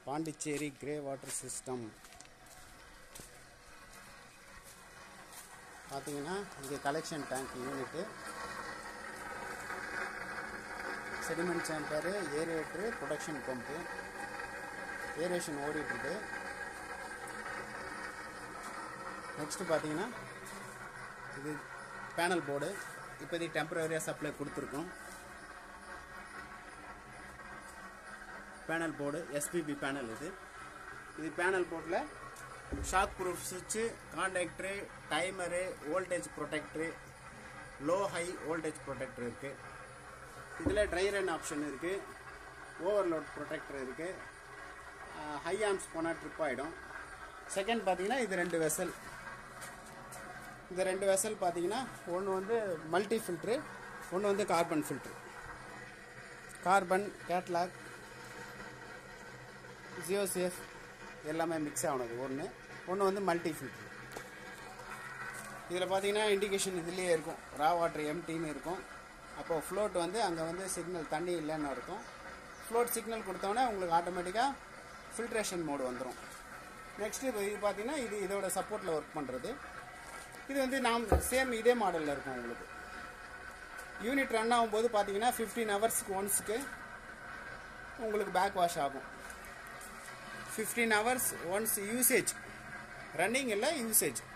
Pondicherry grey water system பார்த்தீங்கன்னா இங்கே collection tank unit sediment chamber aerator production pump aeration ஓடிட்டுருக்கு next பார்த்தீங்கன்னா இது பேனல் போர்டு இப்போதைக்கு டெம்பரரியாக சப்ளை கொடுத்துருக்கோம் பேனல் போர்டு எஸ்பிபி பேனல் இது இது பேனல் போர்டில் ஷாக் ப்ரூஃப் சுவிட்சு contactor timer voltage protector low high voltage protector இருக்குது இதில் ட்ரை ரன் ஆப்ஷன் இருக்குது ஓவர்லோட் ப்ரொடெக்டர் இருக்குது ஹை ஆம்ஸ் போனால் ட்ரிப் ஆகிடும் செகண்ட் பார்த்தீங்கன்னா இது ரெண்டு வெசல் இந்த ரெண்டு வெசல் பார்த்தீங்கன்னா ஒன்று வந்து மல்டி ஃபில்ட்ரு ஒன்று வந்து கார்பன் ஃபில்ட்ரு கார்பன் கேட்லாக் ஜியோசிஎஃப் எல்லாமே மிக்ஸ் ஆனது ஒன்று ஒன்று வந்து மல்டி ஃபில்ட்ரு இதில் பார்த்தீங்கன்னா இண்டிகேஷன் இதுலேயே இருக்கும் ரா வாட்டர் எம்டின்னு இருக்கும் அப்போது ஃப்ளோட் வந்து அங்கே வந்து சிக்னல் தண்ணி இல்லைன்னு இருக்கும் ஃப்ளோட் சிக்னல் கொடுத்தோன்னே உங்களுக்கு ஆட்டோமேட்டிக்காக ஃபில்ட்ரேஷன் மோடு வந்துடும் நெக்ஸ்ட் இது இது பார்த்தீங்கன்னா இது இதோட சப்போர்ட்டில் ஒர்க் பண்ணுறது இது வந்து நாம் சேம் இதே மாடலில் இருக்கும் உங்களுக்கு யூனிட் ரன் ஆகும்போது பார்த்தீங்கன்னா ஃபிஃப்டீன் ஹவர்ஸ்க்கு ஒன்ஸுக்கு உங்களுக்கு பேக் வாஷ் ஆகும் fifteen hours once usage running இல்லை யூசேஜ்